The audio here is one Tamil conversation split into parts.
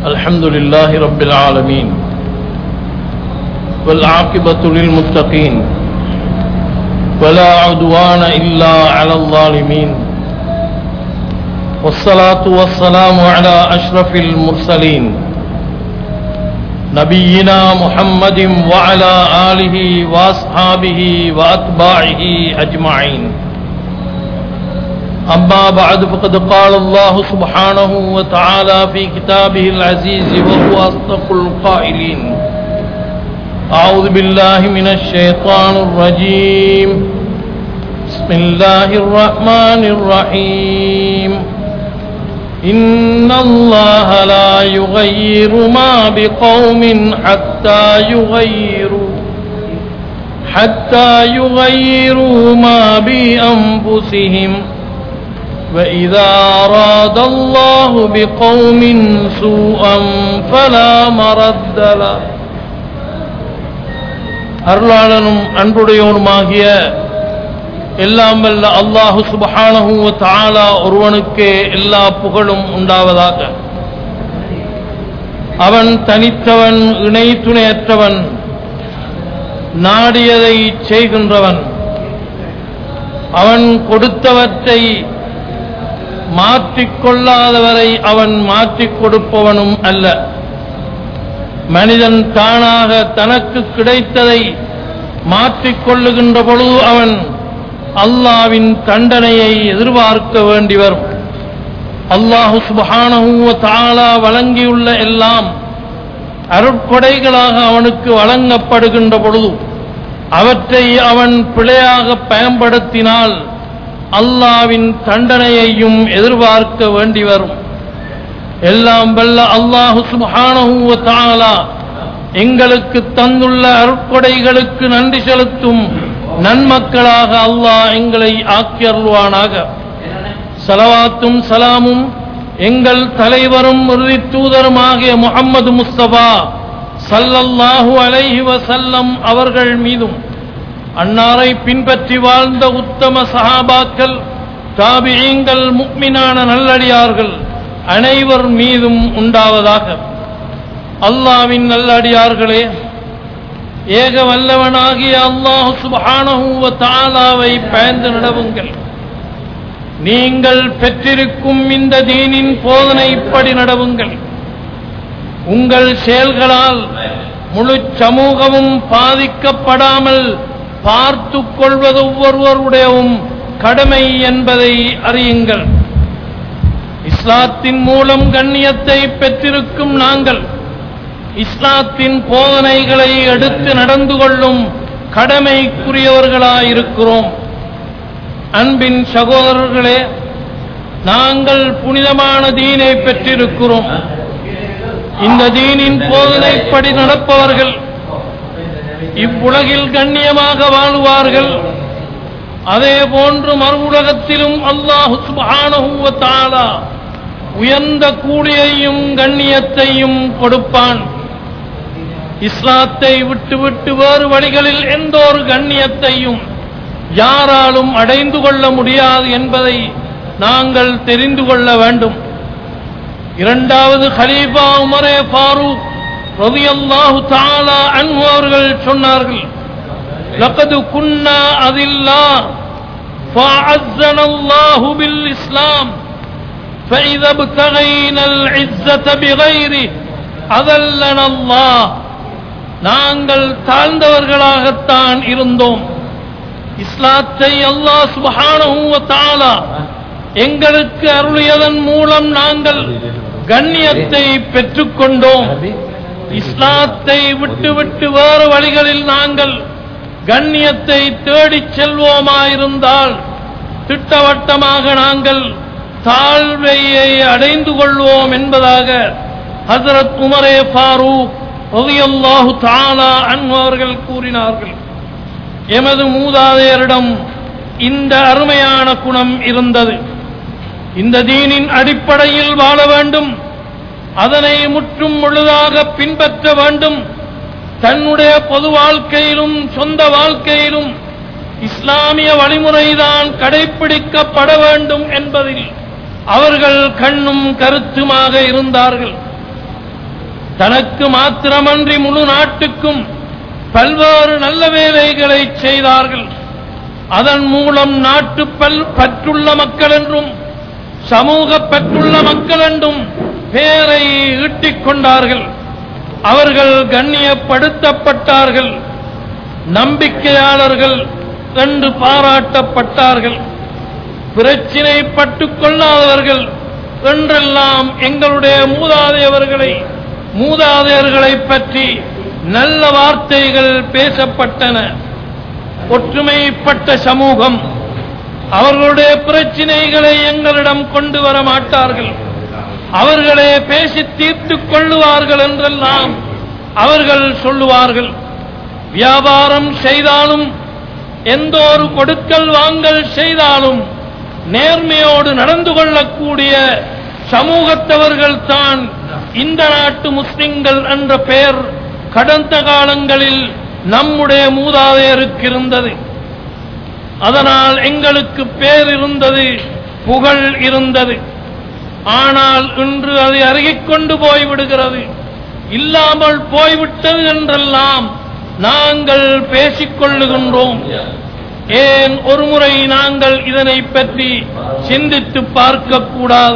الحمد لله رب العالمين والعاقبة للمتقين ولا عدوان إلا على الظالمين والصلاة والسلام على أشرف المرسلين نبينا محمد وعلى آله وأصحابه وأتباعه أجمعين أما بعد فقد قال الله سبحانه وتعالى في كتابه العزيز وهو أصدق القائلين أعوذ بالله من الشيطان الرجيم بسم الله الرحمن الرحيم إن الله لا يغير ما بقوم حتى يغيروا حتى يغيروا ما بأنفسهم وإذا أراد الله بقوم سوءا فلا مرد له அருளாளனும் அன்புடையவனுமாகிய எல்லாம் வல்ல அல்லாஹு சுபஹானஹு வ தஆலா ஒருவனுக்கே எல்லா புகழும் உண்டாவதாக அவன் தனித்தவன் இணை துணையற்றவன் நாடியதை செய்கின்றவன் அவன் கொடுத்தவற்றை மாற்றிக்கொள்ளாதவரை அவன் மாற்றிக் கொடுப்பவனும் அல்ல மனிதன் தானாக தனக்கு கிடைத்ததை மாற்றிக்கொள்ளுகின்ற பொழுது அவன் அல்லாவின் தண்டனையை எதிர்பார்க்க வேண்டி வரும் அல்லாஹு சுபஹானஹுவ தாலா வழங்கியுள்ள எல்லாம் அருட்கொடைகளாக அவனுக்கு வழங்கப்படுகின்ற பொழுது அவற்றை அவன் பிழையாக பயன்படுத்தினால் அல்லாவின் தண்டனையையும் எதிர்பார்க்க வேண்டி வரும் எல்லாம் வல்ல அல்லாஹு சுபஹானஹு தஆலா எங்களுக்கு தந்துள்ள அருட்கொடைகளுக்கு நன்றி செலுத்தும் நன்மக்களாக அல்லாஹ் எங்களை ஆக்கியருள்வானாக சலவாத்தும் சலாமும் எங்கள் தலைவரும் உறுதி தூதருமாகிய முகம்மது முஸ்தபா சல்லல்லாஹு அலைஹி வசல்லம் அவர்கள் மீதும் அன்னாரை பின்பற்றி வாழ்ந்த உத்தம சஹாபாக்கள் தாபியங்கள் முக்மினான நல்லடியார்கள் அனைவர் மீதும் உண்டாவதாக அல்லாவின் நல்லடியார்களே ஏக வல்லவனாகிய அல்லாஹு சுபஹானஹுவ தாலாவை பயந்து நடவுங்கள் நீங்கள் பெற்றிருக்கும் இந்த தீனின் போதனைப்படி நடவுங்கள் உங்கள் செயல்களால் முழு சமூகமும் பாதிக்கப்படாமல் பார்த்து கொள்வது ஒவ்வொருவருடையவும் கடமை என்பதை அறியுங்கள் இஸ்லாத்தின் மூலம் கண்ணியத்தை பெற்றிருக்கும் நாங்கள் இஸ்லாத்தின் போதனைகளை எடுத்து நடந்து கொள்ளும் கடமைக்குரியவர்களாயிருக்கிறோம் அன்பின் சகோதரர்களே நாங்கள் புனிதமான தீனை பெற்றிருக்கிறோம் இந்த தீனின் போதனைப்படி நடப்பவர்கள் இவ்வுலகில் கண்ணியமாக வாழுவார்கள் அதே போன்று மறு உலகத்திலும் அல்லாஹு சுபானஹுவ தாலா உயர்ந்த கூலியையும் கண்ணியத்தையும் கொடுப்பான் இஸ்லாத்தை விட்டுவிட்டு வேறு வழிகளில் எந்த ஒரு கண்ணியத்தையும் யாராலும் அடைந்து கொள்ள முடியாது என்பதை நாங்கள் தெரிந்து கொள்ள வேண்டும் இரண்டாவது ஹலீஃபா உமரே ஃபாரூக் ரலியல்லாஹு தஆலா அன்ஹு அவர்கள் சொன்னார்கள் லقد كنا أذلا فأعزنا الله بالإسلام فإذا ابتغينا العزة بغيره أذلنا الله நாங்கள் தாழ்ந்தவர்களாகத்தான் இருந்தோம் இஸ்லாத்தை அல்லாஹ் சுபஹானஹு வ தஆலா எங்களுக்கு அருளியதன் மூலம் நாங்கள் கண்ணியத்தை பெற்றுக்கொண்டோம் இஸ்லாத்தை விட்டு விட்டு வேறு வழிகளில் நாங்கள் கண்ணியத்தை தேடிச் செல்வோமாயிருந்தால் திட்டவட்டமாக நாங்கள் தாழ்வையை அடைந்து கொள்வோம் என்பதாக ஹசரத் உமரே ஃபாரூக் ரலியல்லாஹு தஆலா அன்ஹு அவர்கள் கூறினார்கள் எமது மூதாதையரிடம் இந்த அருமையான குணம் இருந்தது இந்த தீனின் அடிப்படையில் வாழ வேண்டும் அதனை முற்றும் முழுதாக பின்பற்ற வேண்டும் தன்னுடைய பொது வாழ்க்கையிலும் சொந்த வாழ்க்கையிலும் இஸ்லாமிய வழிமுறைதான் கடைபிடிக்கப்பட வேண்டும் என்பதில் அவர்கள் கண்ணும் கருத்துமாக இருந்தார்கள் தனக்கு மாத்திரமன்றி முழு நாட்டுக்கும் பல்வேறு நல்ல வேலைகளை செய்தார்கள் அதன் மூலம் நாட்டு பல் பற்றுள்ள மக்கள் என்றும் சமூக பற்றுள்ள மக்கள் என்றும் பெயரை ஈட்டிக் கொண்டார்கள் அவர்கள் கண்ணியப்படுத்தப்பட்டார்கள் நம்பிக்கையாளர்கள் என்று பாராட்டப்பட்டார்கள் பிரச்சினை பட்டுக் கொள்ளாதவர்கள் என்றெல்லாம் எங்களுடைய மூதாதையவர்களை மூதாதையர்களை பற்றி நல்ல வார்த்தைகள் பேசப்பட்டன ஒற்றுமைப்பட்ட சமூகம் அவர்களுடைய பிரச்சினைகளை எங்களிடம் கொண்டு வர மாட்டார்கள் அவர்களே பேசி தீர்த்துக் கொள்ளுவார்கள் என்றெல்லாம் அவர்கள் சொல்லுவார்கள் வியாபாரம் செய்தாலும் எந்த ஒரு கொடுக்கல் வாங்கல் செய்தாலும் நேர்மையோடு நடந்து கொள்ளக்கூடிய சமூகத்தவர்கள் தான் இந்த நாட்டு முஸ்லிம்கள் என்ற பெயர் கடந்த காலங்களில் நம்முடைய மூதாதையருக்கு இருந்தது அதனால் எங்களுக்கு பேர் இருந்தது புகழ் இருந்தது ஆனால் இன்று அதை அருகிக் கொண்டு போய்விடுகிறது இல்லாமல் போய்விட்டது என்றெல்லாம் நாங்கள் பேசிக் கொள்ளுகின்றோம் ஏன் ஒருமுறை நாங்கள் இதனை பற்றி சிந்தித்து பார்க்க கூடாது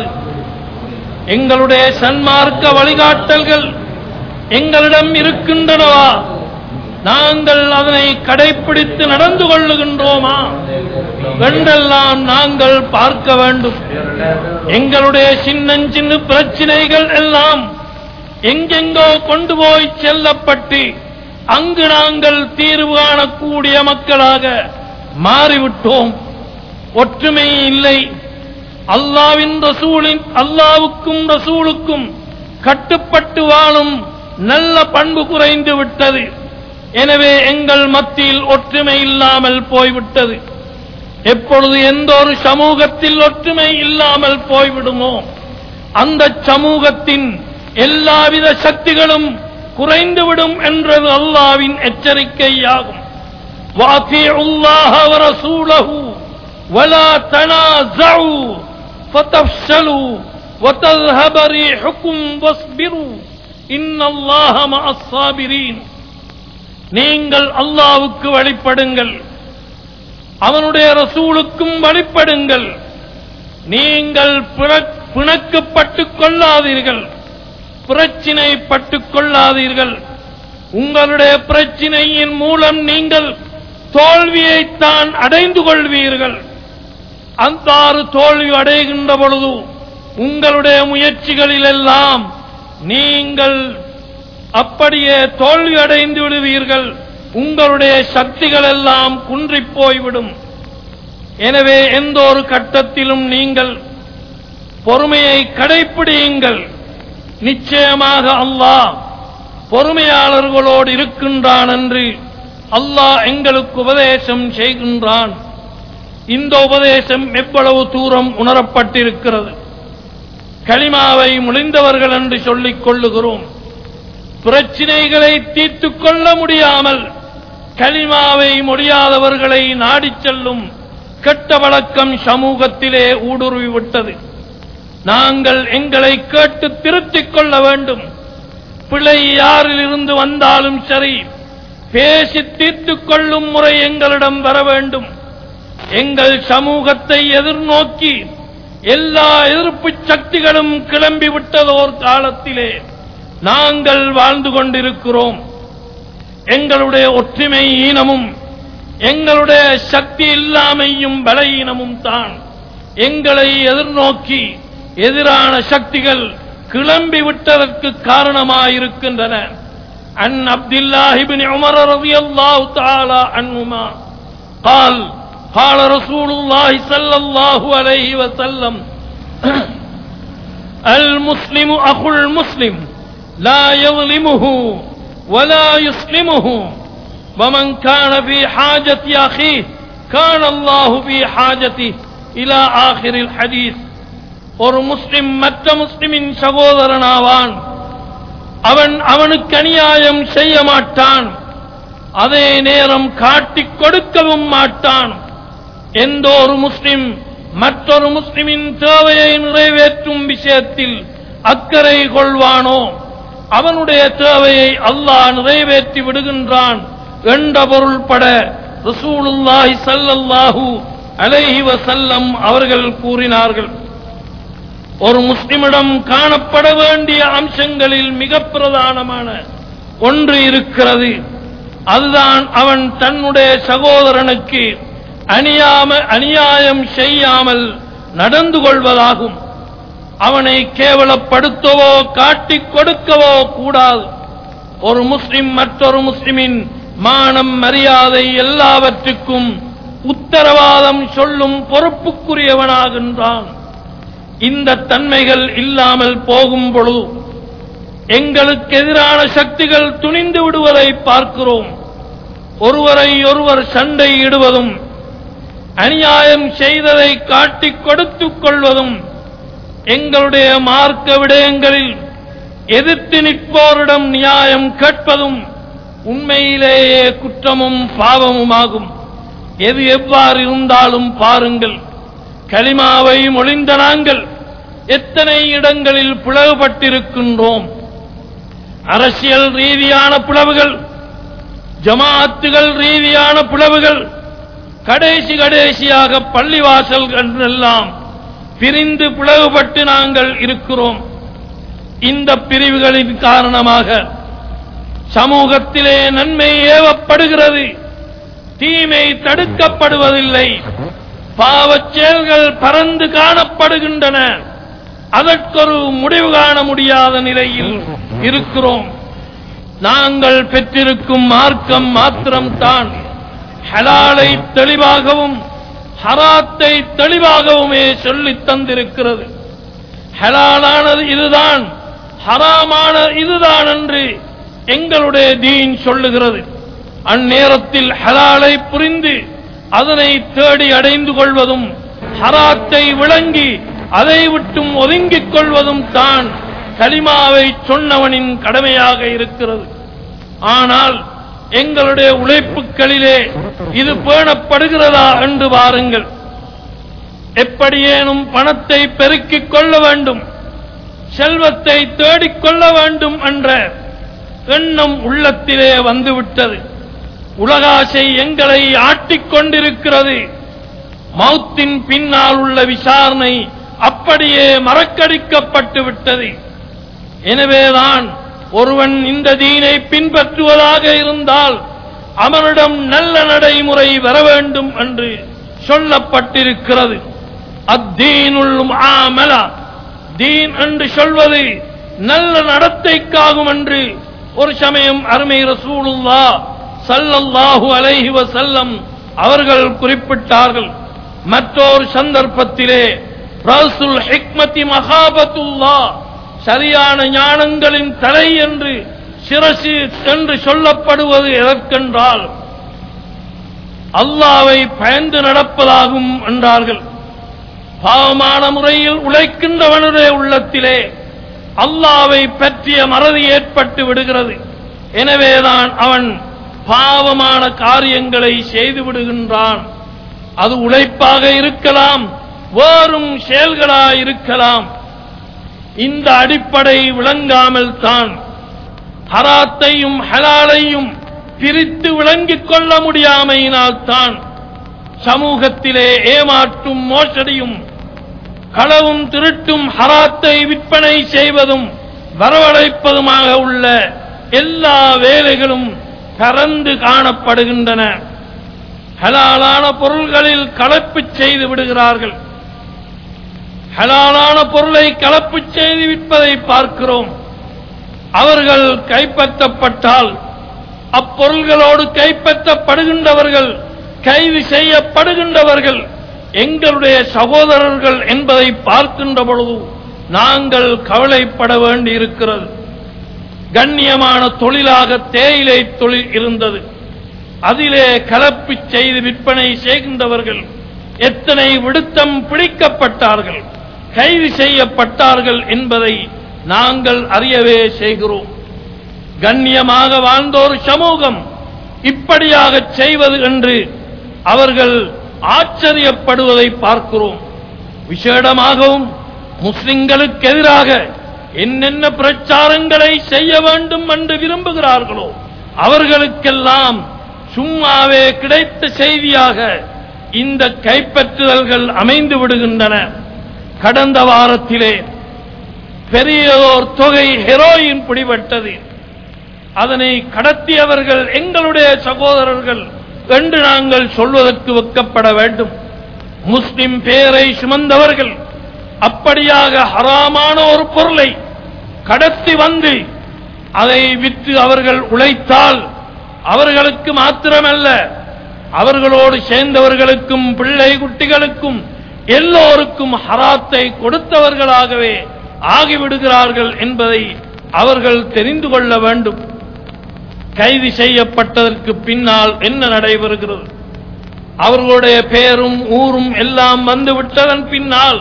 எங்களுடைய சன்மார்க்க வழிகாட்டல்கள் எங்களிடம் இருக்கின்றனவா நாங்கள் அதனை கடைபிடித்து நடந்து கொள்ளுகின்றோமா என்றெல்லாம் நாங்கள் பார்க்க வேண்டும் எங்களுடைய சின்னஞ்சின்ன பிரச்சினைகள் எல்லாம் எங்கெங்கோ கொண்டு போய் செல்லப்பட்டு அங்கு நாங்கள் தீர்வு காணக்கூடிய மக்களாக மாறிவிட்டோம் ஒற்றுமை இல்லை அல்லாவின் ரசூலின் அல்லாவுக்கும் ரசூலுக்கும் கட்டுப்பட்டு வாழும் நல்ல பண்பு குறைந்து விட்டது எனவே எங்கள் மத்தியில் ஒற்றுமை இல்லாமல் போய்விட்டது எப்பொழுது எந்த ஒரு சமூகத்தில் ஒற்றுமை இல்லாமல் போய்விடுமோ அந்த சமூகத்தின் எல்லாவித சக்திகளும் குறைந்துவிடும் என்றது அல்லாவின் எச்சரிக்கையாகும் وَأَطِيعُوا اللَّهَ وَرَسُولَهُ وَلَا تَنَازَعُوا فَتَفْشَلُوا وَتَذْهَبَ رِيحُكُمْ وَاصْبِرُوا إِنَّ اللَّهَ مَعَ الصَّابِرِينَ நீங்கள் அல்லாவுக்கு வழிபடுங்கள் அவனுடைய ரசூலுக்கும் வழிபடுங்கள் நீங்கள் பிற- பிணக்கப்பட்டுக் கொள்ளாதீர்கள் பிரச்சினைப்பட்டுக் கொள்ளாதீர்கள் உங்களுடைய பிரச்சினையின் மூலம் நீங்கள் தோல்வியைத்தான் அடைந்து கொள்வீர்கள் அந்தாறு தோல்வி அடைகின்ற பொழுது உங்களுடைய முயற்சிகளிலெல்லாம் நீங்கள் அப்படியே தோல்வி அடைந்து விடுவீர்கள் உங்களுடைய சக்திகள் எல்லாம் குன்றிப் போய்விடும் எனவே எந்த ஒரு கட்டத்திலும் நீங்கள் பொறுமையை கடைப்பிடியுங்கள் நிச்சயமாக அல்லாஹ் பொறுமையாளர்களோடு இருக்கின்றான் என்று அல்லாஹ் எங்களுக்கு உபதேசம் செய்கின்றான் இந்த உபதேசம் எவ்வளவு தூரம் உணரப்பட்டிருக்கிறது களிமாவை முழிந்தவர்கள் என்று சொல்லிக் கொள்ளுகிறோம் பிரச்சினைகளை தீர்த்துக் கொள்ள முடியாமல் களிமாவை முடியாதவர்களை நாடிச் செல்லும் கெட்ட வழக்கம் சமூகத்திலே ஊடுருவிவிட்டது நாங்கள் எங்களை கேட்டு திருத்திக் கொள்ள வேண்டும் பிழை யாரிலிருந்து வந்தாலும் சரி பேசி தீர்த்துக் கொள்ளும் முறை எங்களிடம் வர வேண்டும் எங்கள் சமூகத்தை எதிர்நோக்கி எல்லா எதிர்ப்பு சக்திகளும் கிளம்பி விட்டதோர் காலத்திலே நாங்கள் வாழ்ந்து கொண்டிருக்கிறோம் எங்களுடைய ஒற்றுமை ஈனமும் எங்களுடைய சக்தி இல்லாமையும் பலஈனமும் தான் எங்களை எதிர்நோக்கி எதிரான சக்திகள் கிளம்பி விட்டதற்கு காரணமாயிருக்கின்றன அன் அப்துல்லாஹிபின் உமர் ரலியல்லாஹு தஆலா அன்ஹுமா قال قال رسول الله صلى الله عليه وسلم المسلم أخو المسلم لا يظلمه ولا يسلمه ومن كان في حاجة أخيه كان الله في حاجته إلى آخر الحديث ஒரு முஸ்லிம் மற்ற முஸ்லிமின் சகோதரனாவான் அவன் அவனுக்கு அநியாயம் செய்ய மாட்டான் அதே நேரம் காட்டிக் கொடுக்கவும் மாட்டான் எந்த ஒரு முஸ்லிம் மற்றொரு முஸ்லிமின் தேவையை நிறைவேற்றும் விஷயத்தில் அக்கறை கொள்வானோ அவனுடைய தேவையை அல்லாஹ் நிறைவேற்றி விடுகின்றான் என்ற பொருள்பட ரசூலுல்லாஹி ஸல்லல்லாஹு அலைஹி வஸல்லம் அவர்கள் கூறினார்கள் ஒரு முஸ்லிமிடம் காணப்பட வேண்டிய அம்சங்களில் மிக பிரதானமான ஒன்று இருக்கிறது அதுதான் அவன் தன்னுடைய சகோதரனுக்கு அநியாம அநியாயம் செய்யாமல் நடந்து கொள்வதாகும் அவனை கேவலப்படுத்தவோ காட்டிக் கொடுக்கவோ கூடாது ஒரு முஸ்லிம் மற்றொரு முஸ்லிமின் மானம் மரியாதை எல்லாவற்றுக்கும் உத்தரவாதம் சொல்லும் பொறுப்புக்குரியவனாகின்றான் இந்த தன்மைகள் இல்லாமல் போகும் பொழுது எங்களுக்கு எதிரான சக்திகள் துணிந்து விடுவதை பார்க்கிறோம் ஒருவரை ஒருவர் சண்டையிடுவதும் அநியாயம் செய்ததை காட்டிக் கொடுத்துக் கொள்வதும் எங்களுடைய மார்க்க விடயங்களில் எதிர்த்து நிற்போரிடம் நியாயம் கேட்பதும் உண்மையிலேயே குற்றமும் பாவமுமாகும் எது எவ்வாறு இருந்தாலும் பாருங்கள் கலிமாவை மொழிந்த நாங்கள் எத்தனை இடங்களில் பிளவுபட்டிருக்கின்றோம் அரசியல் ரீதியான பிளவுகள் ஜமாத்துகள் ரீதியான பிளவுகள் கடைசி கடைசியாக பள்ளிவாசல் என்றெல்லாம் பிரிந்து பிளவுபட்டு நாங்கள் இருக்கிறோம் இந்த பிரிவுகளின் காரணமாக சமூகத்திலே நன்மை ஏவப்படுகிறது தீமை தடுக்கப்படுவதில்லை பாவச் செயல்கள் பறந்து காணப்படுகின்றன அதற்கொரு முடிவு காண முடியாத நிலையில் இருக்கிறோம் நாங்கள் பெற்றிருக்கும் மார்க்கம் மாத்திரம்தான் ஹலாலை தெளிவாகவும் ஹராத்தை தெளிவாகவுமே சொல்லித் தந்திருக்கிறது ஹலாலானது இதுதான் ஹராமான இதுதான் என்று எங்களுடைய தீன் சொல்லுகிறது அந்நேரத்தில் ஹலாலை புரிந்து அதனை தேடி அடைந்து கொள்வதும் ஹராத்தை விளங்கி அதை விட்டும் ஒதுங்கிக் கொள்வதும் தான் கலிமாவை சொன்னவனின் கடமையாக இருக்கிறது ஆனால் எங்களுடைய உழைப்புகளிலே இது பேணப்படுகிறதா என்று பாருங்கள் எப்படியேனும் பணத்தை பெருக்கிக் கொள்ள வேண்டும் செல்வத்தை தேடிக் கொள்ள வேண்டும் என்ற எண்ணம் உள்ளத்திலே வந்துவிட்டது உலகாசை எங்களை ஆட்டிக் கொண்டிருக்கிறது மௌத்தின் பின்னால் உள்ள விசாரணை அப்படியே மறக்கடிக்கப்பட்டு விட்டது எனவேதான் ஒருவன் இந்த தீனை பின்பற்றுவதாக இருந்தால் அவனிடம் நல்ல நடைமுறை வர வேண்டும் என்று சொல்லப்பட்டிருக்கிறது அத்தீனுள் ஆமலா தீன் என்று சொல்வது நல்ல நடத்தைக்காகும் என்று ஒரு சமயம் அருமை ரசூலுல்லா சல்லல்லாஹு அலைஹி வஸல்லம் அவர்கள் குறிப்பிட்டார்கள் மற்றொரு சந்தர்ப்பத்திலே ரசூல் ஹிக்மதி மகாபத்துல்லா சரியான ஞானங்களின் தலை என்று சிரசு என்று சொல்லப்படுவது எதற்கென்றால் அல்லாவை பயந்து நடப்பதாகும் என்றார்கள் பாவமான முறையில் உழைக்கின்றவனுடைய உள்ளத்திலே அல்லாவை பற்றிய மறதி ஏற்பட்டு விடுகிறது எனவேதான் அவன் பாவமான காரியங்களை செய்து விடுகின்றான் அது உழைப்பாக இருக்கலாம் வேறும் செயல்களாய் இருக்கலாம் இந்த அடிப்படை விளங்காமல் தான் ஹராத்தையும் ஹலாலையும் பிரித்து விளங்கிக் கொள்ள முடியாமையினால் தான் சமூகத்திலே ஏமாற்றும் மோசடியும் களவும் திருட்டும் ஹராத்தை விற்பனை செய்வதும் வரவழைப்பதுமாக உள்ள எல்லா வேலைகளும் பறந்து காணப்படுகின்றன ஹலாலான பொருள்களில் கலப்பு செய்து விடுகிறார்கள் ஹலாலான பொருளை கலப்பு செய்து விற்பதை பார்க்கிறோம் அவர்கள் கைப்பற்றப்பட்டால் அப்பொருள்களோடு கைப்பற்றப்படுகின்றவர்கள் கைது செய்யப்படுகின்றவர்கள் எங்களுடைய சகோதரர்கள் என்பதை பார்க்கின்ற பொழுது நாங்கள் கவலைப்பட வேண்டியிருக்கிறது கண்ணியமான தொழிலாக தேயிலை தொழில் இருந்தது அதிலே கலப்பு செய்து விற்பனை செய்கின்றவர்கள் எத்தனை விடுத்தம் பிடிக்கப்பட்டார்கள் கைது செய்யப்பட்டார்கள் என்பதை நாங்கள் அறியவே செய்கிறோம் கண்ணியமாக வாழ்ந்த ஒரு சமூகம் இப்படியாக செய்வது என்று அவர்கள் ஆச்சரியப்படுவதை பார்க்கிறோம் விசேடமாகவும் முஸ்லிம்களுக்கு எதிராக என்னென்ன பிரச்சாரங்களை செய்ய வேண்டும் என்று விரும்புகிறார்களோ அவர்களுக்கெல்லாம் சும்மாவே கிடைத்த செய்தியாக இந்த கைப்பற்றுதல்கள் அமைந்து விடுகின்றன கடந்த வாரத்திலே பெரியதோர் தொகை ஹெரோயின் பிடிபட்டது அதனை கடத்தியவர்கள் எங்களுடைய சகோதரர்கள் என்று நாங்கள் சொல்வதற்கு வெக்கப்பட வேண்டும் முஸ்லிம் பேரை சுமந்தவர்கள் அப்படியாக ஹராமான ஒரு பொருளை கடத்தி வந்து அதை விற்று அவர்கள் உழைத்தால் அவர்களுக்கு மாத்திரமல்ல அவர்களோடு சேர்ந்தவர்களுக்கும் பிள்ளை குட்டிகளுக்கும் எல்லோருக்கும் ஹராத்தை கொடுத்தவர்களாகவே ஆகிவிடுகிறார்கள் என்பதை அவர்கள் தெரிந்து கொள்ள வேண்டும் கைது செய்யப்பட்டதற்கு பின்னால் என்ன நடைபெறுகிறது அவர்களுடைய பெயரும் ஊரும் எல்லாம் வந்துவிட்டதன் பின்னால்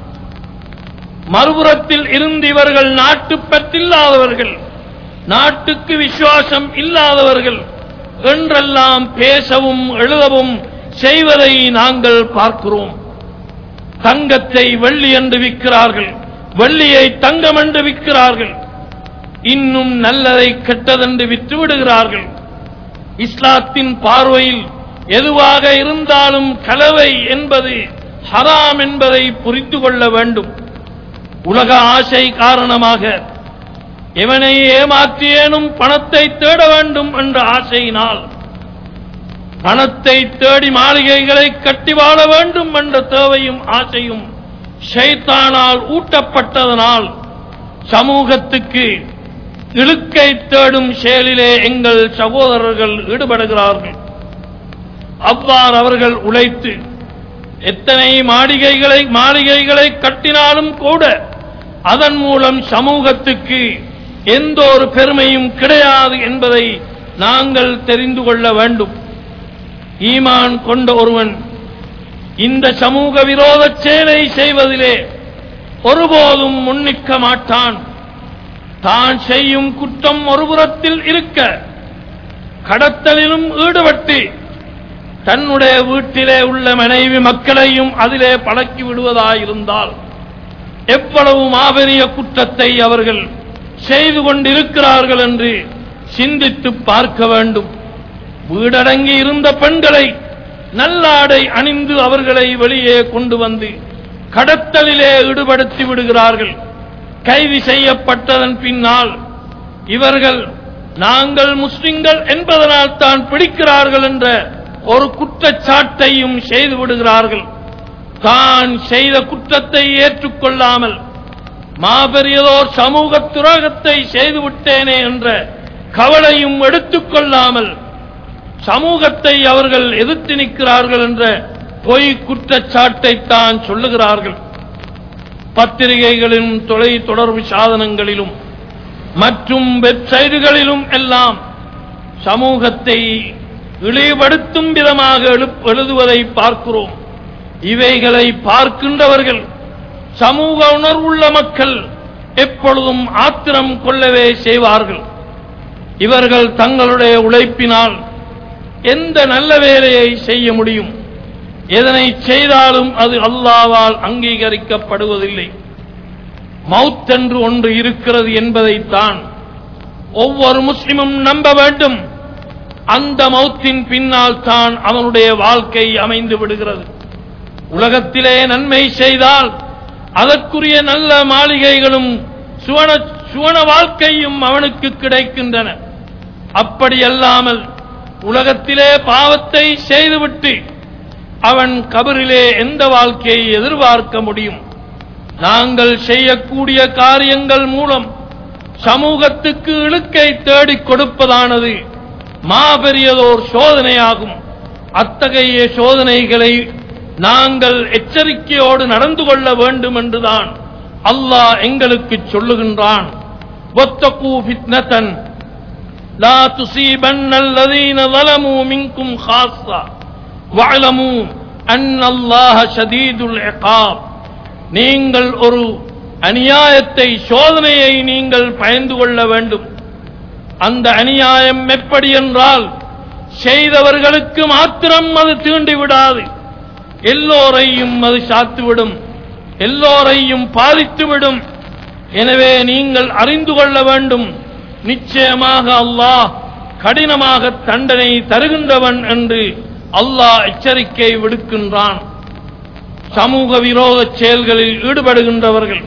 மறுபுறத்தில் இருந்து இவர்கள் நாட்டுப்பற்றில்லாதவர்கள் நாட்டுக்கு விசுவாசம் இல்லாதவர்கள் என்றெல்லாம் பேசவும் எழுதவும் செய்வதை நாங்கள் பார்க்கிறோம் தங்கத்தை வெள்ளி என்று விற்கிறார்கள் வெள்ளியை தங்கம் என்று விற்கிறார்கள் இன்னும் நல்லதை கெட்டதென்று விற்று விடுகிறார்கள் இஸ்லாத்தின் பார்வையில் எதுவாக இருந்தாலும் கலவை என்பது ஹராம் என்பதை புரிந்து கொள்ள வேண்டும் உலக ஆசை காரணமாக எவனை ஏமாற்றியேனும் பணத்தை தேட வேண்டும் என்ற ஆசையினால் பணத்தை தேடி மாளிகைகளை கட்டி வாழ வேண்டும் என்ற தேவையும் ஆசையும் ஷைத்தானால் ஊட்டப்பட்டதனால் சமூகத்துக்கு இழுக்கை தேடும் செயலிலே எங்கள் சகோதரர்கள் ஈடுபடுகிறார்கள் அவ்வாறு அவர்கள் உழைத்து எத்தனை மாளிகைகளை மாளிகைகளை கட்டினாலும் கூட அதன் மூலம் சமூகத்துக்கு எந்த ஒரு பெருமையும் கிடையாது என்பதை நாங்கள் தெரிந்து கொள்ள வேண்டும் ஈமான் கொண்ட ஒருவன் இந்த சமூக விரோத செயலை செய்வதிலே ஒருபோதும் முன்னிக்க மாட்டான் தான் செய்யும் குற்றம் ஒருபுறத்தில் இருக்க கடத்தலிலும் ஈடுபட்டு தன்னுடைய வீட்டிலே உள்ள மனைவி மக்களையும் அதிலே பழக்கி விடுவதாயிருந்தால் எவ்வளவு மாபெரிய குற்றத்தை அவர்கள் செய்து கொண்டிருக்கிறார்கள் என்று சிந்தித்து பார்க்க வேண்டும் வீடடங்கி இருந்த பெண்களை நல்லாடை அணிந்து அவர்களை வெளியே கொண்டு வந்து கடத்தலிலே ஈடுபடுத்தி விடுகிறார்கள் கைது செய்யப்பட்டதன் பின்னால் இவர்கள் நாங்கள் முஸ்லிம்கள் என்பதனால் தான் பிடிக்கிறார்கள் என்ற ஒரு குற்றச்சாட்டையும் செய்து விடுகிறார்கள் தான் செய்த குற்றத்தை ஏற்றுக்கொள்ளாமல் மாபெரியதோர் சமூக துரோகத்தை செய்துவிட்டேனே என்ற கவலையும் எடுத்துக்கொள்ளாமல் சமூகத்தை அவர்கள் எதிர்த்து நிற்கிறார்கள் என்ற பொய் குற்றச்சாட்டை தான் சொல்லுகிறார்கள் பத்திரிகைகளிலும் தொலை தொடர்பு சாதனங்களிலும் மற்றும் வெப்சைட்டுகளிலும் எல்லாம் சமூகத்தை இழிவுபடுத்தும் விதமாக எழுப்- எழுதுவதை பார்க்கிறோம் இவைகளை பார்க்கின்றவர்கள் சமூக உணர்வுள்ள மக்கள் எப்பொழுதும் ஆத்திரம் கொள்ளவே செய்வார்கள் இவர்கள் தங்களுடைய உழைப்பினால் எந்த நல்ல வேலையை செய்ய முடியும் எதனை செய்தாலும் அது அல்லாவால் அங்கீகரிக்கப்படுவதில்லை மவுத் என்று ஒன்று இருக்கிறது என்பதைத்தான் ஒவ்வொரு முஸ்லிமும் நம்ப வேண்டும் அந்த மௌத்தின் பின்னால் தான் அவனுடைய வாழ்க்கை அமைந்து விடுகிறது உலகத்திலே நன்மை செய்தால் அதற்குரிய நல்ல மாளிகைகளும் சுவன சுவன வாழ்க்கையும் அவனுக்கு கிடைக்கின்றன அப்படியல்லாமல் உலகத்திலே பாவத்தை செய்துவிட்டு அவன் கபரிலே எந்த வாழ்க்கையை எதிர்பார்க்க முடியும் நாங்கள் செய்யக்கூடிய காரியங்கள் மூலம் சமூகத்துக்கு இழுக்கை தேடிக் கொடுப்பதானது மாபெரியதோர் சோதனையாகும் அத்தகைய சோதனைகளை நாங்கள் எச்சரிக்கையோடு நடந்து கொள்ள வேண்டும் என்றுதான் அல்லாஹ் எங்களுக்கு சொல்லுகின்றான் ஒத்தக்கூ ஃபித்னத்தன் لا تصيبن الذين ظلموا منكم خاصة واعلموا أن الله شديد العقاب நீங்கள் ஒரு அநியாயத்தை சோதனையை நீங்கள் பயந்து கொள்ள வேண்டும் அந்த அநியாயம் எப்படி என்றால் செய்தவர்களுக்கு மாத்திரம் அது தீண்டி விடாது எல்லோரையும் அது சாத்துவிடும் எல்லோரையும் பாதித்துவிடும் எனவே நீங்கள் அறிந்து கொள்ள வேண்டும் நிச்சயமாக அல்லாஹ் கடினமாக தண்டனை தருகின்றவன் என்று அல்லாஹ் எச்சரிக்கை விடுக்கின்றான் சமூக விரோத செயல்களில் ஈடுபடுகின்றவர்கள்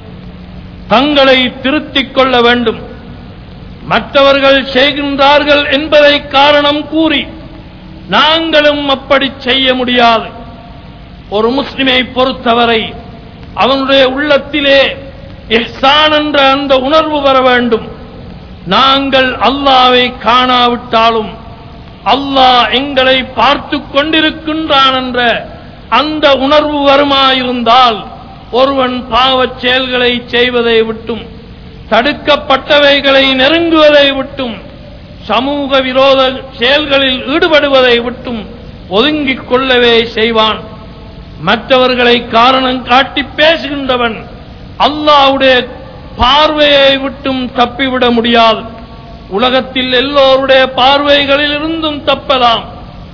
தங்களை திருத்திக் கொள்ள வேண்டும் மற்றவர்கள் செய்கின்றார்கள் என்பதை காரணம் கூறி நாங்களும் அப்படி செய்ய முடியாது ஒரு முஸ்லிமை பொறுத்தவரை அவனுடைய உள்ளத்திலே இஹ்சான் என்ற அந்த உணர்வு வர வேண்டும் நாங்கள் அல்லாவை காணாவிட்டாலும் அல்லாஹ் எங்களை பார்த்து கொண்டிருக்கின்றான் என்ற அந்த உணர்வு வருமாயிருந்தால் ஒருவன் பாவச் செயல்களை செய்வதை விட்டும் தடுக்கப்பட்டவைகளை நெருங்குவதை விட்டும் சமூக விரோத செயல்களில் ஈடுபடுவதை விட்டும் ஒதுங்கிக் கொள்ளவே செய்வான் மற்றவர்களை காரணம் காட்டி பேசுகின்றவன் அல்லாஹ்வுடைய பார்வையை விட்டும் தப்பிவிட முடியாது உலகத்தில் எல்லோருடைய பார்வைகளில் இருந்தும் தப்பலாம்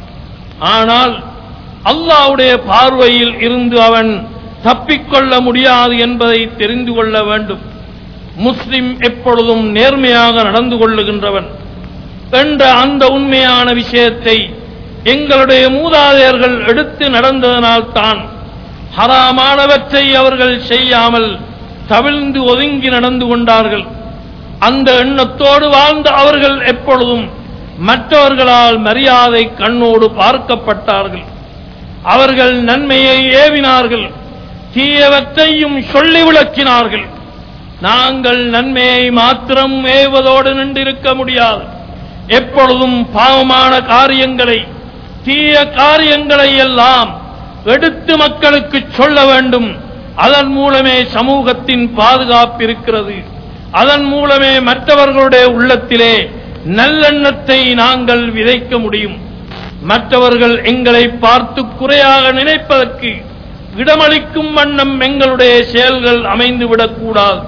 ஆனால் அல்லாஹ்வுடைய பார்வையில் இருந்து அவன் தப்பிக்கொள்ள முடியாது என்பதை தெரிந்து கொள்ள வேண்டும் முஸ்லிம் எப்பொழுதும் நேர்மையாக நடந்து கொள்ளுகின்றவன் என்ற அந்த உண்மையான விஷயத்தை எங்களுடைய மூதாதையர்கள் எடுத்து நடந்ததனால் தான் ஹராமானவற்றை அவர்கள் செய்யாமல் தவிழ்ந்து ஒதுங்கி நடந்து கொண்டார்கள் அந்த எண்ணத்தோடு வாழ்ந்த அவர்கள் எப்பொழுதும் மற்றவர்களால் மரியாதை கண்ணோடு பார்க்கப்பட்டார்கள் அவர்கள் நன்மையை ஏவினார்கள் தீயவற்றையும் சொல்லி விளக்கினார்கள் நாங்கள் நன்மையை மாத்திரம் ஏவதோடு நின்றிருக்க முடியாது எப்பொழுதும் பாவமான காரியங்களை தீய காரியங்களை எல்லாம் எடுத்து மக்களுக்கு சொல்ல வேண்டும் அதன் மூலமே சமூகத்தின் பாதுகாப்பு இருக்கிறது அதன் மூலமே மற்றவர்களுடைய உள்ளத்திலே நல்லெண்ணத்தை நாங்கள் விதைக்க முடியும் மற்றவர்கள் எங்களை பார்த்து குறையாக நினைப்பதற்கு இடமளிக்கும் வண்ணம் எங்களுடைய செயல்கள் அமைந்துவிடக் கூடாது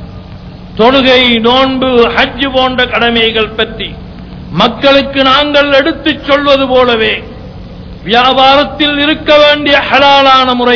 தொழுகை நோன்பு ஹஜ் போன்ற கடமைகள் பற்றி மக்களுக்கு நாங்கள் எடுத்துச் சொல்வது போலவே வியாபாரத்தில் இருக்க வேண்டிய ஹலாலான முறை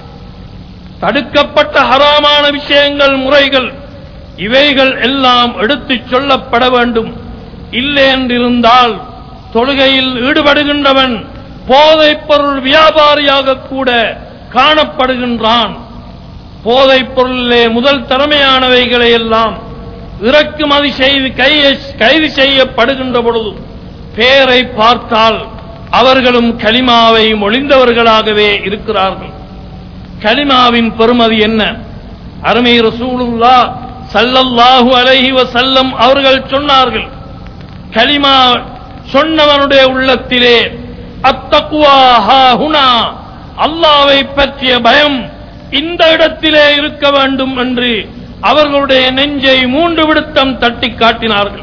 தடுக்கப்பட்ட ஹராமான விஷயங்கள் முறைகள் இவைகள் எல்லாம் எடுத்துச் சொல்லப்பட வேண்டும் இல்லை என்றிருந்தால் தொழுகையில் ஈடுபடுகின்றவன் போதைப் பொருள் வியாபாரியாக கூட காணப்படுகின்றான் போதைப் பொருளிலே முதல் திறமையானவைகளை எல்லாம் இறக்குமதி செய்து கை- கைது செய்யப்படுகின்ற பொழுது பேரை பார்த்தால் அவர்களும் கலிமாவை மொழிந்தவர்களாகவே இருக்கிறார்கள் கலிமாவின் பெருமதி என்ன அருமை ரசூலுல்லா ஸல்லல்லாஹு அலைஹி வஸல்லம் அவர்கள் சொன்னார்கள் கலிமா சொன்னவனுடைய உள்ளத்திலே அத்தக்குவா ஹுனா அல்லாவை பற்றிய பயம் இந்த இடத்திலே இருக்க வேண்டும் என்று அவர்களுடைய நெஞ்சை மூன்று விடுத்தம் தட்டி காட்டினார்கள்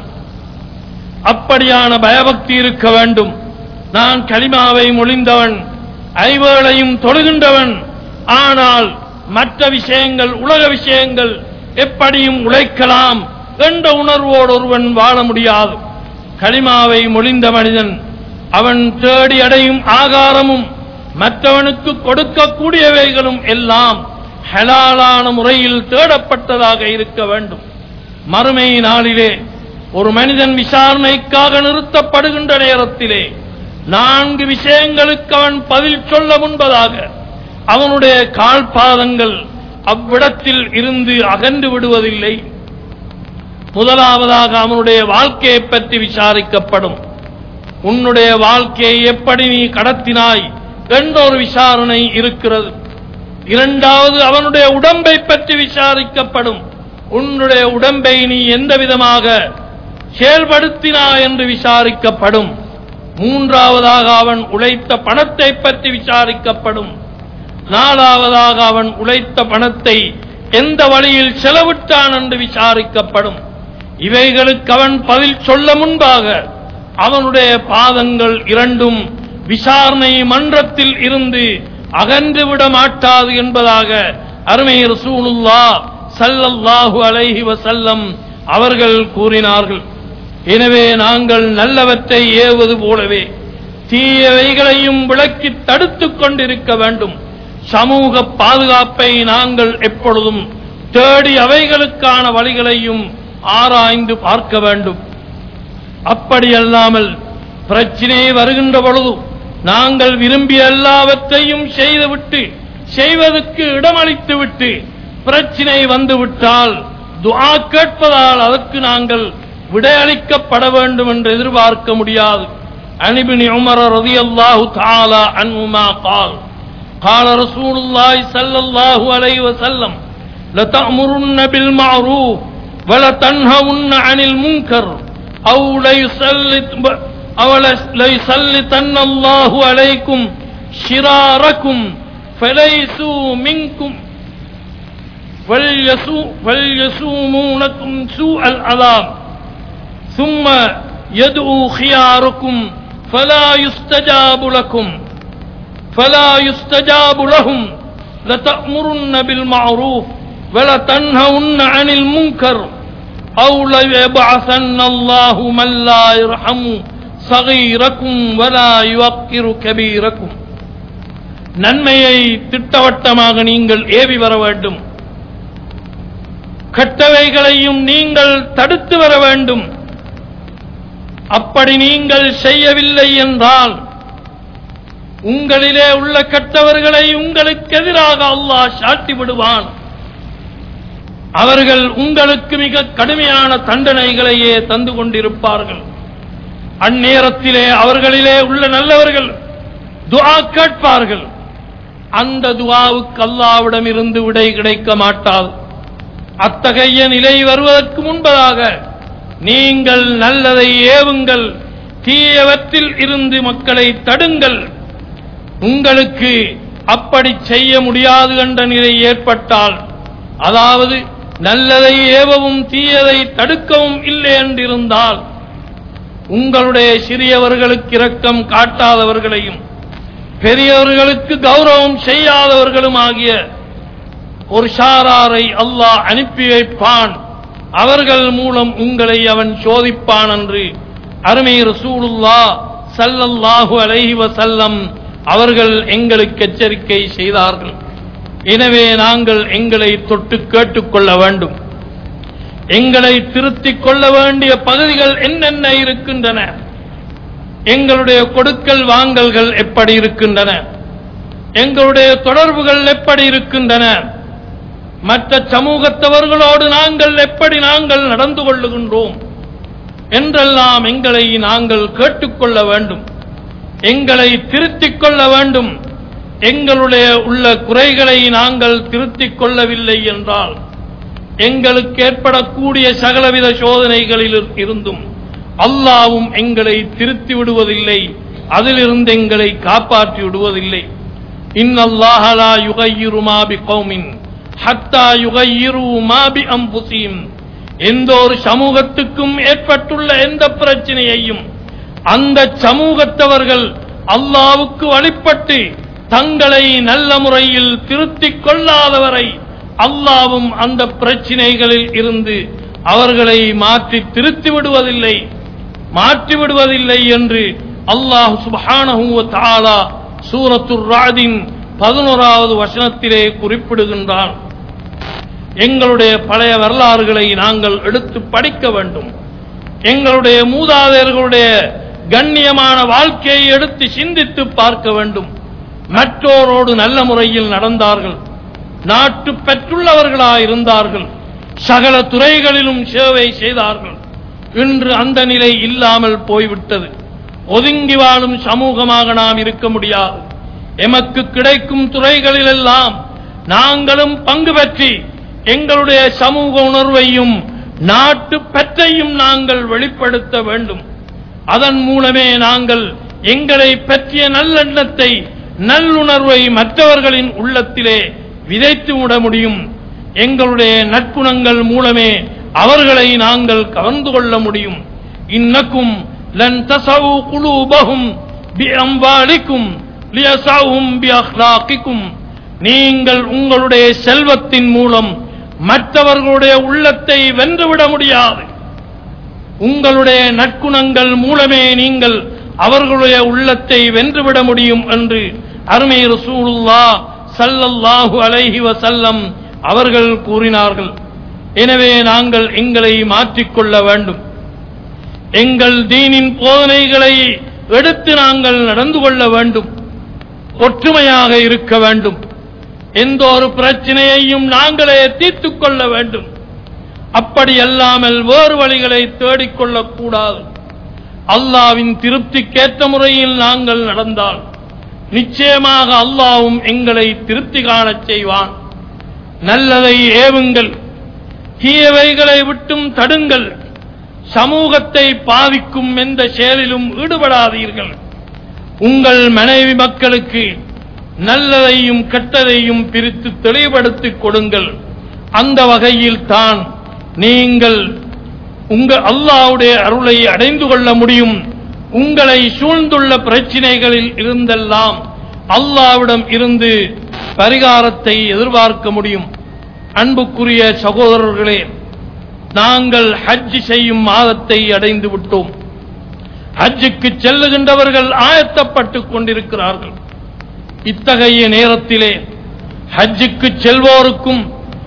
அப்படியான பயபக்தி இருக்க வேண்டும் நான் கலிமாவை மொழிந்தவன் ஐவேளையும் தொழுகின்றவன் ஆனால் மற்ற விஷயங்கள் உலக விஷயங்கள் எப்படியும் உழைக்கலாம் என்ற உணர்வோடு ஒருவன் வாழ முடியாது கலிமாவை மொழிந்த மனிதன் அவன் தேடி அடையும் ஆகாரமும் மற்றவனுக்கு கொடுக்கக்கூடியவைகளும் எல்லாம் ஹலாலான முறையில் தேடப்பட்டதாக இருக்க வேண்டும் மறுமை நாளிலே ஒரு மனிதன் விசாரணைக்காக நிறுத்தப்படுகின்ற நேரத்திலே நான்கு விஷயங்களுக்கு அவன் பதில் சொல்ல முன்பதாக அவனுடைய கால்பாதங்கள் அவ்விடத்தில் இருந்து அகன்று விடுவதில்லை முதலாவதாக அவனுடைய வாழ்க்கையை பற்றி விசாரிக்கப்படும் உன்னுடைய வாழ்க்கையை எப்படி நீ கடத்தினாய் என்ற ஒரு விசாரணை இருக்கிறது இரண்டாவது அவனுடைய உடம்பை பற்றி விசாரிக்கப்படும் உன்னுடைய உடம்பை நீ எந்த விதமாக செயல்படுத்தினாய் என்று விசாரிக்கப்படும் மூன்றாவதாக அவன் உழைத்த பணத்தை பற்றி விசாரிக்கப்படும் நாலாவதாக அவன் உழைத்த பணத்தை எந்த வழியில் செலவிட்டான் என்று விசாரிக்கப்படும் இவைகளுக்கு அவன் பதில் சொல்ல முன்பாக அவனுடைய பாதங்கள் இரண்டும் விசாரணை மன்றத்தில் இருந்து அகன்று விட மாட்டாது என்பதாக அருமை ரசூலுல்லா ஸல்லல்லாஹு அலைஹி வஸல்லம் அவர்கள் கூறினார்கள் எனவே நாங்கள் நல்லவற்றை ஏவது போலவே தீயவைகளையும் விளக்கி தடுத்துக் கொண்டிருக்க வேண்டும் சமூக பாதுகாப்பை நாங்கள் எப்பொழுதும் தேடி அவைகளுக்கான வழிகளையும் ஆராய்ந்து பார்க்க வேண்டும் அப்படியல்லாமல் பிரச்சினை வருகின்ற பொழுது நாங்கள் விரும்பிய எல்லாவற்றையும் செய்துவிட்டு செய்வதற்கு இடமளித்து விட்டு பிரச்சினை வந்துவிட்டால் துஆ கேட்பதால் அதற்கு நாங்கள் விடையளிக்கப்பட வேண்டும் என்று எதிர்பார்க்க முடியாது அனிபினி உமர் ரதியல்லாஹு தஆலா அன்ஹுமா قال قال رسول الله صلى الله عليه وسلم لتأمرن بالمعروف ولتنهون عن المنكر أو ليسلط أو ليسلطن الله عليكم شراركم فليسوا منكم فليسوا فليسومونكم سوء العذاب ثم يدعو خياركم فلا يستجاب لكم فلا يستجاب لهم لتأمرن بالمعروف ولتنهون عن المنكر أو ليبعثن الله من لا يرحم صغيركم ولا يوقر كبيركم நன்மையை திட்டவட்டமாக நீங்கள் ஏவி வர வேண்டும் கெட்டவைகளையும் நீங்கள் தடுத்து வர வேண்டும் அப்படி நீங்கள் செய்யவில்லை என்றால் உங்களிலே உள்ள கெட்டவர்களை உங்களுக்கு எதிராக அல்லாஹ் சாட்டி விடுவான் அவர்கள் உங்களுக்கு மிக கடுமையான தண்டனைகளையே தந்து கொண்டிருப்பார்கள் அந்நேரத்திலே அவர்களிலே உள்ள நல்லவர்கள் துஆ கேட்பார்கள் அந்த துஆவுக்கு அல்லாவிடம் இருந்து விடை கிடைக்க மாட்டாது அத்தகைய நிலை வருவதற்கு முன்பதாக நீங்கள் நல்லதை ஏவுங்கள் தீயவற்றில் இருந்து மக்களை தடுங்கள் உங்களுக்கு அப்படி செய்ய முடியாது என்ற நிலை ஏற்பட்டால் அதாவது நல்லதை ஏவவும் தீயதை தடுக்கவும் இல்லை என்றிருந்தால் உங்களுடைய சிறியவர்களுக்கு இரக்கம் காட்டாதவர்களையும் பெரியவர்களுக்கு கௌரவம் செய்யாதவர்களும் ஆகிய ஒரு ஷாராரை அல்லாஹ் அனுப்பி வைப்பான் அவர்கள் மூலம் உங்களை அவன் சோதிப்பான் என்று அருமை ரசூலுல்லா சல்லல்லாஹு அலைஹி வசல்லம் அவர்கள் எங்களுக்கு எச்சரிக்கை செய்தார்கள் எனவே நாங்கள் எங்களை தொட்டு கேட்டுக்கொள்ள வேண்டும் எங்களை திருத்திக் கொள்ள வேண்டிய பகுதிகள் என்னென்ன இருக்கின்றன எங்களுடைய கொடுக்கல் வாங்கல்கள் எப்படி இருக்கின்றன எங்களுடைய தொடர்புகள் எப்படி இருக்கின்றன மற்ற சமூகத்தவர்களோடு நாங்கள் எப்படி நாங்கள் நடந்து கொள்ளுகின்றோம் என்றெல்லாம் எங்களை நாங்கள் கேட்டுக்கொள்ள வேண்டும் எங்களை திருத்திக் கொள்ள வேண்டும் எங்களுடைய உள்ள குறைகளை நாங்கள் திருத்திக் கொள்ளவில்லை என்றால் எங்களுக்கு ஏற்படக்கூடிய சகலவித சோதனைகளில் இருந்தும் அல்லாவும் எங்களை திருத்தி விடுவதில்லை அதிலிருந்து எங்களை காப்பாற்றி விடுவதில்லை இன்னல்லாஹலா யுகையிரு மாபி கௌமின் ஹத்தா யுகையிரு மாபி அம்புசியும் எந்த ஒரு சமூகத்துக்கும் ஏற்பட்டுள்ள எந்த பிரச்சனையையும் அந்த சமூகத்தவர்கள் அல்லாவுக்கு வழிபட்டு தங்களை நல்ல முறையில் திருத்திக் கொள்ளாதவரை அல்லாவும் அந்த பிரச்சினைகளில் இருந்து அவர்களை மாற்றி திருத்தி விடுவதில்லை மாற்றி விடுவதில்லை என்று அல்லாஹ் சுபஹானஹு தாலா சூரத்துர் ராதின் பதினோராவது வசனத்திலே குறிப்பிடுகின்றான் எங்களுடைய பழைய வரலாறுகளை நாங்கள் எடுத்து படிக்க வேண்டும் எங்களுடைய மூதாதையர்களுடைய கண்ணியமான வாழ்க்கையை எடுத்து சிந்தித்து பார்க்க வேண்டும் மற்றோரோடு நல்ல முறையில் நடந்தார்கள் நாட்டு பெற்றுள்ளவர்களாய் இருந்தார்கள் சகல துறைகளிலும் சேவை செய்தார்கள் இன்று அந்த நிலை இல்லாமல் போய்விட்டது ஒதுங்கி வாழும் சமூகமாக நாம் இருக்க முடியாது எமக்கு கிடைக்கும் துறைகளிலெல்லாம் நாங்களும் பங்கு பெற்றி எங்களுடைய சமூக உணர்வையும் நாட்டு பற்றையும் நாங்கள் வெளிப்படுத்த வேண்டும் அதன் மூலமே நாங்கள் எங்களை பற்றிய நல்லெண்ணத்தை நல்லுணர்வை மற்றவர்களின் உள்ளத்திலே விதைத்து விட முடியும் எங்களுடைய நற்குணங்கள் மூலமே அவர்களை நாங்கள் கவர்ந்து கொள்ள முடியும் இன்னக்கும் லன் தசவு குலூபகும் பி அம்பாலிக்கும் லியசாவும் பி அஹ்லாக்கிக்கும் நீங்கள் உங்களுடைய செல்வத்தின் மூலம் மற்றவர்களுடைய உள்ளத்தை வென்றுவிட முடியாது உங்களுடைய நற்குணங்கள் மூலமே நீங்கள் அவர்களுடைய உள்ளத்தை வென்றுவிட முடியும் என்று அருமை ரசூலுல்லா சல்லல்லாஹு அலைஹி வசல்லம் அவர்கள் கூறினார்கள் எனவே நாங்கள் எங்களை மாற்றிக்கொள்ள வேண்டும் எங்கள் தீனின் போதனைகளை எடுத்து நாங்கள் நடந்து கொள்ள வேண்டும் ஒற்றுமையாக இருக்க வேண்டும் எந்த ஒரு பிரச்சனையையும் நாங்களே தீர்த்துக் கொள்ள வேண்டும் அப்படி அல்லாமல் வேறு வழிகளை தேடிக்கொள்ளக் கூடாது அல்லாவின் திருப்திக்கேற்ற முறையில் நாங்கள் நடந்தால் நிச்சயமாக அல்லாவும் எங்களை திருப்தி காணச் செய்வான் நல்லதை ஏவுங்கள் தீயவைகளை விட்டும் தடுங்கள் சமூகத்தை பாதிக்கும் எந்த செயலிலும் ஈடுபடாதீர்கள் உங்கள் மனைவி மக்களுக்கு நல்லதையும் கெட்டதையும் பிரித்து தெளிவுபடுத்திக் கொடுங்கள் அந்த வகையில் தான் நீங்கள் உங்க அல்லாவுடைய அருளை அடைந்து கொள்ள முடியும் உங்களை சூழ்ந்துள்ள பிரச்சினைகளில் இருந்தெல்லாம் அல்லாவிடம் இருந்து பரிகாரத்தை எதிர்பார்க்க முடியும் அன்புக்குரிய சகோதரர்களே நாங்கள் ஹஜ் செய்யும் மாதத்தை அடைந்து விட்டோம் ஹஜ்ஜுக்கு செல்லுகின்றவர்கள் ஆயத்தப்பட்டுக் கொண்டிருக்கிறார்கள் இத்தகைய நேரத்திலே ஹஜ்ஜுக்கு செல்வோருக்கும்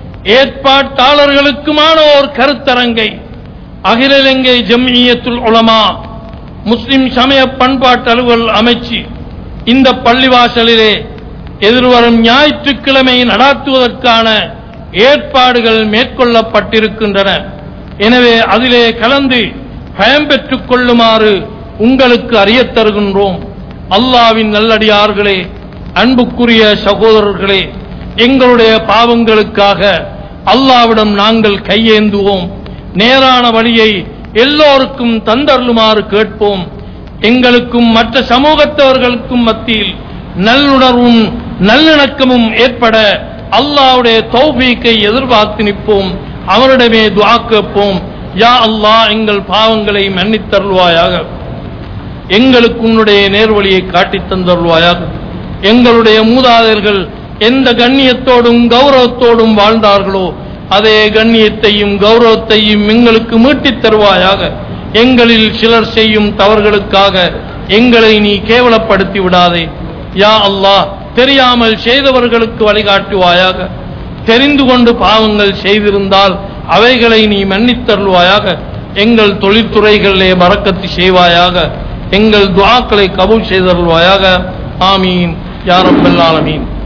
ஏற்பாட்டாளர்களுக்குமான ஒரு கருத்தரங்கை அகில இலங்கை ஜம்இயத்துல் உலமா முஸ்லிம் சமய பண்பாட்டு அலுவல் அமைச்சு இந்த பள்ளிவாசலிலே எதிர்வரும் ஞாயிற்றுக்கிழமை நடாத்துவதற்கான ஏற்பாடுகள் மேற்கொள்ளப்பட்டிருக்கின்றன எனவே அதிலே கலந்து பயன்பெற்றுக் கொள்ளுமாறு உங்களுக்கு அறியத் தருகின்றோம் அல்லாவின் நல்லடியார்களே அன்புக்குரிய சகோதரர்களே எங்களுடைய பாவங்களுக்காக அல்லாவிடம் நாங்கள் கையேந்துவோம் நேரான வழியை எல்லோருக்கும் தந்தருளுமாறு கேட்போம் எங்களுக்கும் மற்ற சமூகத்தவர்களுக்கும் மத்தியில் நல்லுணர்வும் நல்லிணக்கமும் ஏற்பட அல்லாவுடைய தௌபீக்கை எதிர்பார்த்து நிற்போம் அவரிடமே துஆ கேட்போம் யா அல்லாஹ் எங்கள் பாவங்களை மன்னித்தருள்வாயாக எங்களுக்கு உன்னுடைய நேர்வழியை காட்டித் தந்தருள்வாயாக எங்களுடைய மூதாதையர்கள் எந்த கண்ணியத்தோடும் கௌரவத்தோடும் வாழ்ந்தார்களோ அதே கண்ணியத்தையும் கௌரவத்தையும் எங்களுக்கு மீட்டித் தருவாயாக எங்களில் சிலர் செய்யும் தவறுகளுக்காக எங்களை நீ கேவலப்படுத்தி விடாதே யா அல்லாஹ் தெரியாமல் செய்தவர்களுக்கு வழிகாட்டுவாயாக தெரிந்து கொண்டு பாவங்கள் செய்திருந்தால் அவைகளை நீ மன்னித்தருள்வாயாக எங்கள் தொழில்துறைகளிலே மறக்கத்து செய்வாயாக எங்கள் துஆக்களை கபூல் செய்தருள்வாயாக ஆமீன் யா ரப்பல் ஆலமீன்